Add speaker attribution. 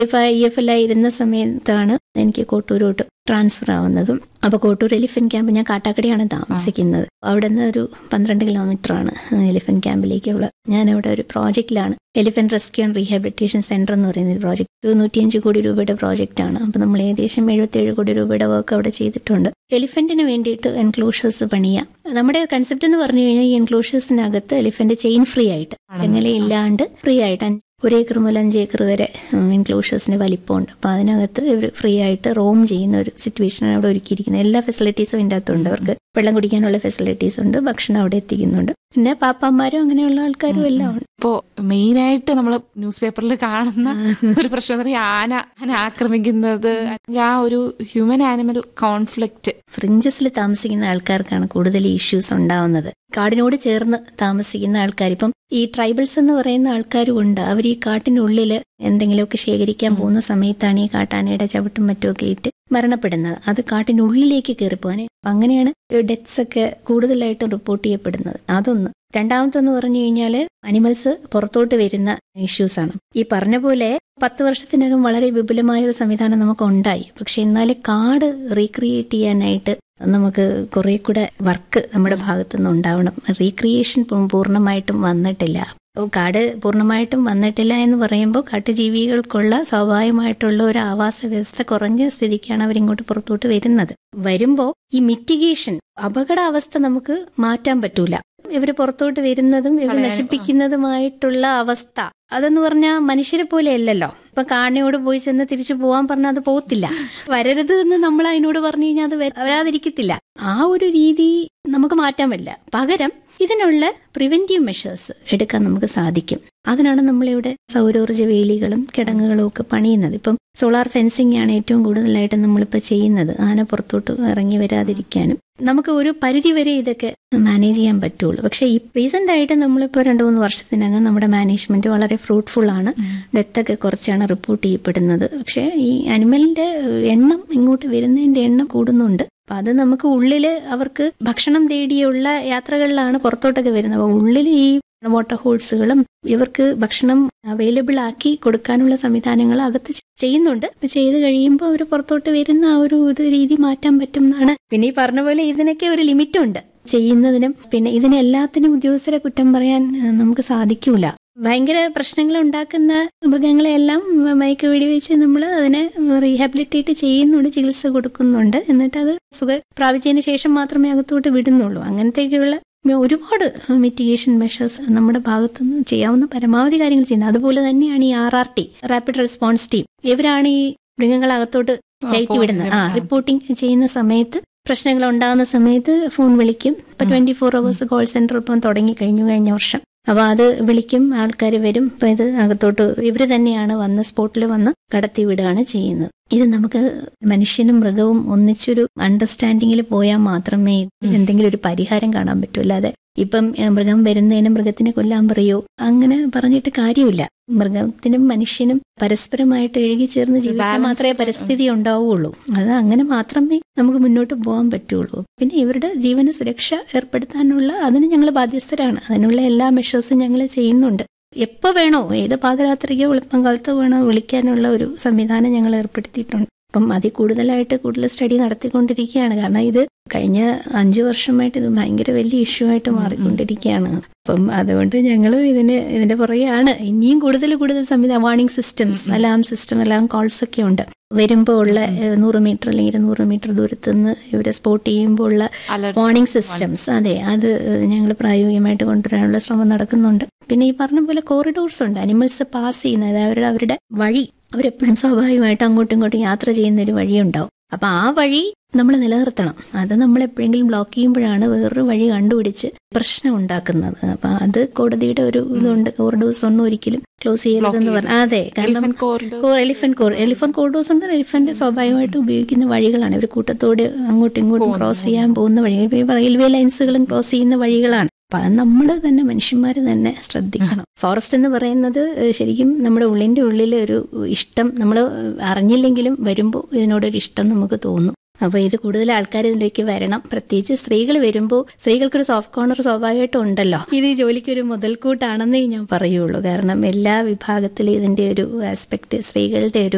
Speaker 1: ഇപ്പൊ I F L ഇരുന്ന സമയത്താണ് എനിക്ക് കോട്ടൂരോട്ട് ട്രാൻസ്ഫർ ആവുന്നതും അപ്പൊ കോട്ടൂർ എലിഫന്റ് ക്യാമ്പ് ഞാൻ കാട്ടാക്കടയാണ് താമസിക്കുന്നത് അവിടെ നിന്ന് ഒരു പന്ത്രണ്ട് കിലോമീറ്റർ ആണ് എലിഫന്റ് ക്യാമ്പിലേക്കുള്ള ഞാൻ അവിടെ ഒരു പ്രോജക്റ്റിലാണ് elephant rescue and rehabilitation centre എന്ന് പറയുന്ന ഒരു പ്രോജക്റ്റ് ഒരു നൂറ്റിയഞ്ച് കോടി രൂപയുടെ പ്രോജക്റ്റ് ആണ് അപ്പൊ നമ്മൾ ഏകദേശം എഴുപത്തിയേഴ് കോടി രൂപയുടെ വർക്ക് അവിടെ ചെയ്തിട്ടുണ്ട് എലിഫന്റിന് വേണ്ടിയിട്ട് എൻക്ലോഷേഴ്സ് പണിയാം നമ്മുടെ കൺസെപ്റ്റ് എന്ന് പറഞ്ഞു കഴിഞ്ഞാൽ ഈ എൻക്ലോഷേഴ്സിനകത്ത് എലിഫന്റ് ചെയിൻ ഫ്രീ ആയിട്ട് ചെങ്ങലയില്ലാണ്ട് ഫ്രീ ആയിട്ട് അഞ്ച് ഒരു ഏക്കർ മുതൽ അഞ്ച് ഏക്കർ വരെ എൻക്ലോഷേഴ്സിന് വലിപ്പമുണ്ട് അപ്പോൾ അതിനകത്ത് ഇവർ ഫ്രീ ആയിട്ട് റോം ചെയ്യുന്ന ഒരു സിറ്റുവേഷനാണ് അവിടെ ഒരുക്കിയിരിക്കുന്നത് എല്ലാ ഫെസിലിറ്റീസും അതിൻ്റെ അകത്തുണ്ട് അവർക്ക് വെള്ളം കുടിക്കാനുള്ള ഫെസിലിറ്റീസ് ഉണ്ട് ഭക്ഷണം അവിടെ എത്തിക്കുന്നുണ്ട് പിന്നെ പാപ്പാമാരും അങ്ങനെയുള്ള ആൾക്കാരും എല്ലാം ഉണ്ട്
Speaker 2: ഇപ്പോ മെയിൻ ആയിട്ട് നമ്മൾ ന്യൂസ് പേപ്പറിൽ കാണുന്ന ഒരു പ്രശ്നം എന്ന് പറഞ്ഞാൽ ആന ആന ആക്രമിക്കുന്നത് ആ ഒരു ഹ്യൂമൻ ആനിമൽ കോൺഫ്ലിക്റ്റ്
Speaker 1: ഫ്രിഞ്ചസിൽ താമസിക്കുന്ന ആൾക്കാർക്കാണ് കൂടുതൽ ഇഷ്യൂസ് ഉണ്ടാവുന്നത് കാടിനോട് ചേർന്ന് താമസിക്കുന്ന ആൾക്കാർ ഇപ്പം ഈ ട്രൈബൽസ് എന്ന് പറയുന്ന ആൾക്കാരും ഉണ്ട് അവർ ഈ കാട്ടിനുള്ളിൽ എന്തെങ്കിലുമൊക്കെ ശേഖരിക്കാൻ പോകുന്ന സമയത്താണ് ഈ കാട്ടാനയുടെ ചവിട്ടും മറ്റുമൊക്കെ ഇട്ട് മരണപ്പെടുന്നത് അത് കാട്ടിനുള്ളിലേക്ക് കയറിപ്പോകാൻ അങ്ങനെയാണ് ഡെത്ത്സ് ഒക്കെ കൂടുതലായിട്ടും റിപ്പോർട്ട് ചെയ്യപ്പെടുന്നത് അതൊന്ന് രണ്ടാമത്തെന്ന് പറഞ്ഞു കഴിഞ്ഞാൽ അനിമൽസ് പുറത്തോട്ട് വരുന്ന ഇഷ്യൂസ് ആണ് ഈ പറഞ്ഞ പോലെ പത്ത് വർഷത്തിനകം വളരെ വിപുലമായ ഒരു സംവിധാനം നമുക്ക് ഉണ്ടായി പക്ഷെ എന്നാൽ കാട് റീക്രിയേറ്റ് ചെയ്യാനായിട്ട് നമുക്ക് കുറെ കൂടെ വർക്ക് നമ്മുടെ ഭാഗത്തു നിന്ന് ഉണ്ടാവണം റീക്രിയേഷൻ പൂർണ്ണമായിട്ടും വന്നിട്ടില്ല കാട് പൂർണ്ണമായിട്ടും വന്നിട്ടില്ല എന്ന് പറയുമ്പോൾ കാട്ടുജീവികൾക്കുള്ള സ്വാഭാവികമായിട്ടുള്ള ഒരു ആവാസ വ്യവസ്ഥ കുറഞ്ഞ സ്ഥിതിക്കാണ് അവരിങ്ങോട്ട് പുറത്തോട്ട് വരുന്നത് വരുമ്പോൾ ഈ മിറ്റിഗേഷൻ അപകടാവസ്ഥ നമുക്ക് മാറ്റാൻ പറ്റൂല ഇവര് പുറത്തോട്ട് വരുന്നതും ഇവർ നശിപ്പിക്കുന്നതുമായിട്ടുള്ള അവസ്ഥ അതെന്ന് പറഞ്ഞാൽ മനുഷ്യരെ പോലെ അല്ലല്ലോ ഇപ്പൊ കാണിയോട് പോയി ചെന്ന് തിരിച്ചു പോവാൻ പറഞ്ഞാൽ അത് പോകത്തില്ല വരരുത് എന്ന് നമ്മൾ അതിനോട് പറഞ്ഞു കഴിഞ്ഞാൽ അത് വരാതിരിക്കത്തില്ല ആ ഒരു രീതി നമുക്ക് മാറ്റാൻ പറ്റില്ല പകരം ഇതിനുള്ള പ്രിവെന്റീവ് മെഷേഴ്സ് എടുക്കാൻ നമുക്ക് സാധിക്കും അതിനാണ് നമ്മളിവിടെ സൗരോർജ്ജ വേലികളും കിടങ്ങുകളും ഒക്കെ പണിയുന്നത് ഇപ്പം സോളാർ ഫെൻസിങ് ആണ് ഏറ്റവും കൂടുതലായിട്ട് നമ്മളിപ്പോൾ ചെയ്യുന്നത് ആന പുറത്തോട്ട് ഇറങ്ങി വരാതിരിക്കാനും നമുക്ക് ഒരു പരിധി വരെ ഇതൊക്കെ മാനേജ് ചെയ്യാൻ പറ്റുള്ളൂ പക്ഷെ ഈ റീസെന്റ് ആയിട്ട് നമ്മളിപ്പോൾ രണ്ട് മൂന്ന് വർഷത്തിനകം നമ്മുടെ മാനേജ്മെന്റ് വളരെ ഫ്രൂട്ട്ഫുൾ ആണ് ഡെത്തൊക്കെ കുറച്ചാണ് റിപ്പോർട്ട് ചെയ്യപ്പെടുന്നത് പക്ഷെ ഈ അനിമലിന്റെ എണ്ണം ഇങ്ങോട്ട് വരുന്നതിന്റെ എണ്ണം കൂടുന്നുണ്ട് അപ്പൊ അത് നമുക്ക് ഉള്ളില് അവർക്ക് ഭക്ഷണം തേടിയുള്ള യാത്രകളിലാണ് പുറത്തോട്ടൊക്കെ വരുന്നത് അപ്പൊ ഉള്ളിൽ ഈ വാട്ടർ ഹോൾസുകളും ഇവർക്ക് ഭക്ഷണം അവൈലബിൾ ആക്കി കൊടുക്കാനുള്ള സംവിധാനങ്ങൾ അകത്ത് ചെയ്യുന്നുണ്ട് അപ്പൊ ചെയ്ത് കഴിയുമ്പോൾ അവർ പുറത്തോട്ട് വരുന്ന ആ ഒരു ഇത് രീതി മാറ്റാൻ പറ്റും എന്നാണ് പിന്നെ ഈ പറഞ്ഞ പോലെ ഇതിനൊക്കെ ഒരു ലിമിറ്റ് ഉണ്ട് ചെയ്യുന്നതിനും പിന്നെ ഇതിനെല്ലാത്തിനും ഉദ്യോഗസ്ഥരെ കുറ്റം പറയാൻ നമുക്ക് സാധിക്കൂല ഭയങ്കര പ്രശ്നങ്ങൾ ഉണ്ടാക്കുന്ന മൃഗങ്ങളെല്ലാം മയക്ക് വെടിവെച്ച് നമ്മൾ അതിനെ റീഹാബിലിറ്റേറ്റ് ചെയ്യുന്നുണ്ട് ചികിത്സ കൊടുക്കുന്നുണ്ട് എന്നിട്ട് അത് സുഖ പ്രാപിച്ചതിന് ശേഷം മാത്രമേ അകത്തോട്ട് വിടുന്നുള്ളൂ അങ്ങനത്തേക്കുള്ള ഒരുപാട് മിറ്റിഗേഷൻ മെഷേഴ്സ് നമ്മുടെ ഭാഗത്തുനിന്ന് ചെയ്യാവുന്ന പരമാവധി കാര്യങ്ങൾ ചെയ്യുന്നത് അതുപോലെ തന്നെയാണ് ഈ R R T rapid response team ഇവരാണ് ഈ മൃഗങ്ങളെ അകത്തോട്ട് കയറ്റി വിടുന്നത് ആ റിപ്പോർട്ടിംഗ് ചെയ്യുന്ന സമയത്ത് പ്രശ്നങ്ങൾ ഉണ്ടാകുന്ന സമയത്ത് ഫോൺ വിളിക്കും ഇപ്പൊ twenty four hours call centre ഇപ്പം തുടങ്ങി കഴിഞ്ഞു കഴിഞ്ഞ വർഷം അപ്പൊ അത് വിളിക്കും ആൾക്കാർ വരും ഇപ്പൊ ഇത് അകത്തോട്ട് ഇവര് തന്നെയാണ് വന്ന് സ്പോട്ടിൽ വന്ന് കടത്തി വിടുകയാണ് ചെയ്യുന്നത് ഇത് നമുക്ക് മനുഷ്യനും മൃഗവും ഒന്നിച്ചൊരു അണ്ടർസ്റ്റാൻഡിങ്ങിൽ പോയാൽ മാത്രമേ എന്തെങ്കിലും ഒരു പരിഹാരം കാണാൻ പറ്റൂ അല്ലാതെ ഇപ്പം മൃഗം വരുന്നതിന് മൃഗത്തിനെ കൊല്ലാൻ പറയോ അങ്ങനെ പറഞ്ഞിട്ട് കാര്യമില്ല മൃഗത്തിനും മനുഷ്യനും പരസ്പരമായിട്ട് എഴുകി ചേർന്ന് ജീവിച്ചാൽ മാത്രമേ പരിസ്ഥിതി ഉണ്ടാവുകയുള്ളൂ അത് അങ്ങനെ മാത്രമേ നമുക്ക് മുന്നോട്ട് പോകാൻ പറ്റുള്ളൂ പിന്നെ ഇവരുടെ ജീവന സുരക്ഷ ഏർപ്പെടുത്താനുള്ള അതിന് ഞങ്ങൾ ബാധ്യസ്ഥരാണ് അതിനുള്ള എല്ലാ മെഷേഴ്സും ഞങ്ങൾ ചെയ്യുന്നുണ്ട് എപ്പോ വേണോ ഏത് പാതിരാത്രിക്കോ വെളുപ്പം കാലത്തോ വേണോ വിളിക്കാനുള്ള ഒരു സംവിധാനം ഞങ്ങൾ ഏർപ്പെടുത്തിയിട്ടുണ്ട് അപ്പം അതിൽ കൂടുതലായിട്ട് കൂടുതൽ സ്റ്റഡി നടത്തിക്കൊണ്ടിരിക്കുകയാണ് കാരണം ഇത് കഴിഞ്ഞ അഞ്ചു വർഷമായിട്ട് ഇത് ഭയങ്കര വലിയ ഇഷ്യൂ ആയിട്ട് മാറിക്കൊണ്ടിരിക്കുകയാണ് അപ്പം അതുകൊണ്ട് ഞങ്ങൾ ഇതിന് ഇതിന്റെ പുറകെയാണ് ഇനിയും കൂടുതൽ കൂടുതൽ സംവിധാനം warning systems alarm system alarm calls ഒക്കെ ഉണ്ട് വരുമ്പോൾ ഉള്ള നൂറ് മീറ്റർ അല്ലെങ്കിൽ ഇരുന്നൂറ് മീറ്റർ ദൂരത്ത് നിന്ന് ഇവരെ സ്പോട്ട് ചെയ്യുമ്പോൾ ഉള്ള വാർണിംഗ് സിസ്റ്റംസ് അതെ അത് ഞങ്ങൾ പ്രായോഗികമായിട്ട് കൊണ്ടുവരാനുള്ള ശ്രമം നടക്കുന്നുണ്ട് പിന്നെ ഈ പറഞ്ഞ പോലെ കോറിഡോർസ് ഉണ്ട് അനിമൽസ് പാസ് ചെയ്യുന്നത് അവരുടെ അവരുടെ വഴി അവരെപ്പോഴും സ്വാഭാവികമായിട്ട് അങ്ങോട്ടും ഇങ്ങോട്ടും യാത്ര ചെയ്യുന്ന ഒരു വഴിയുണ്ടാവും അപ്പൊ ആ വഴി നമ്മൾ നിലനിർത്തണം അത് നമ്മൾ എപ്പോഴെങ്കിലും ബ്ലോക്ക് ചെയ്യുമ്പോഴാണ് വേറൊരു വഴി കണ്ടുപിടിച്ച് പ്രശ്നം ഉണ്ടാക്കുന്നത് അപ്പൊ അത് കോടതിയുടെ ഒരു ഇതുണ്ട് കോറിഡോഴ്സ് ഒന്നും ഒരിക്കലും ക്ലോസ് ചെയ്യരുതെന്ന് പറഞ്ഞു അതെ കാരണം എലിഫന്റ് കോർ എലിഫന്റ് കോറിഡോഴ്സ് ഉണ്ട് എലിഫന്റ് സ്വാഭാവികമായിട്ട് ഉപയോഗിക്കുന്ന വഴികളാണ് ഇവർ കൂട്ടത്തോട് അങ്ങോട്ടും ഇങ്ങോട്ടും ക്രോസ് ചെയ്യാൻ പോകുന്ന വഴികൾ റെയിൽവേ ലൈൻസുകളും ക്രോസ് ചെയ്യുന്ന വഴികളാണ് അപ്പൊ അത് നമ്മൾ തന്നെ മനുഷ്യന്മാർ തന്നെ ശ്രദ്ധിക്കണം ഫോറസ്റ്റ് എന്ന് പറയുന്നത് ശരിക്കും നമ്മുടെ ഉള്ളിന്റെ ഉള്ളിൽ ഒരു ഇഷ്ടം നമ്മൾ അറിഞ്ഞില്ലെങ്കിലും വരുമ്പോൾ ഇതിനോടൊരു ഇഷ്ടം നമുക്ക് തോന്നും അപ്പോൾ ഇത് കൂടുതൽ ആൾക്കാർ ഇതിലേക്ക് വരണം പ്രത്യേകിച്ച് സ്ത്രീകൾ വരുമ്പോൾ സ്ത്രീകൾക്കൊരു സോഫ്റ്റ് കോർണർ സ്വാഭാവികമായിട്ടും ഉണ്ടല്ലോ ഇത് ഈ ജോലിക്കൊരു മുതൽക്കൂട്ടാണെന്നേ ഞാൻ പറയുള്ളൂ കാരണം എല്ലാ വിഭാഗത്തിലും ഇതിന്റെ ഒരു ആസ്പെക്ട് സ്ത്രീകളുടെ ഒരു